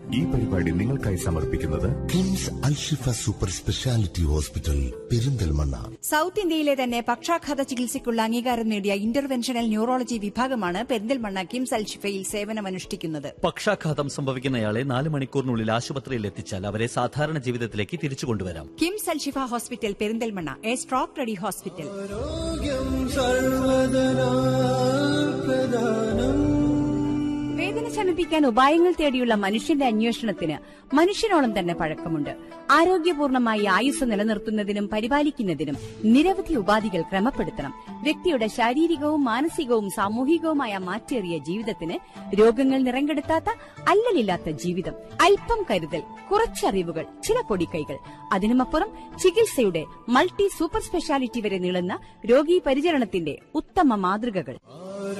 ഈ പരിപാടി നിങ്ങൾക്കായി സമർപ്പിക്കുന്നത് KIMS Alshifa super speciality hospital Perinthalmanna south ഇന്ത്യയിലെ തന്നെ പക്ഷാഘാത ചികിത്സയ്ക്കുള്ള അംഗീകാരം നേടിയ ഇന്റർവെൻഷണൽ ന്യൂറോളജി വിഭാഗമാണ് പെരിന്തൽമണ്ണ കിംസ് അൽഷിഫയിൽ സേവനമനുഷ്ഠിക്കുന്നത് പക്ഷാഘാതം സംഭവിക്കുന്നയാളെ നാല് മണിക്കൂറിനുള്ളിൽ ആശുപത്രിയിൽ എത്തിച്ചാൽ അവരെ സാധാരണ ജീവിതത്തിലേക്ക് തിരിച്ചു കൊണ്ടുവരാം KIMS Alshifa hospital Perinthalmanna a stroke ready hospital വേദന ശമിപ്പിക്കാൻ ഉപായങ്ങൾ തേടിയുള്ള മനുഷ്യന്റെ അന്വേഷണത്തിന് മനുഷ്യനോളം തന്നെ പഴക്കമുണ്ട് ആരോഗ്യപൂർണമായി ആയുസ് നിലനിർത്തുന്നതിനും പരിപാലിക്കുന്നതിനും നിരവധി ഉപാധികൾ ക്രമപ്പെടുത്തണം വ്യക്തിയുടെ ശാരീരികവും മാനസികവും സാമൂഹികവുമായ മാറ്റേറിയ ജീവിതത്തിന് രോഗങ്ങൾ നിറങ്കെടുത്താത്ത അല്ലലില്ലാത്ത ജീവിതം അല്പം കരുതൽ കുറച്ചറിവുകൾ ചില പൊടിക്കൈകൾ അതിനുമപ്പുറം ചികിത്സയുടെ മൾട്ടി സൂപ്പർ സ്പെഷ്യാലിറ്റി വരെ നീളുന്ന രോഗീ പരിചരണത്തിന്റെ ഉത്തമ മാതൃകകൾ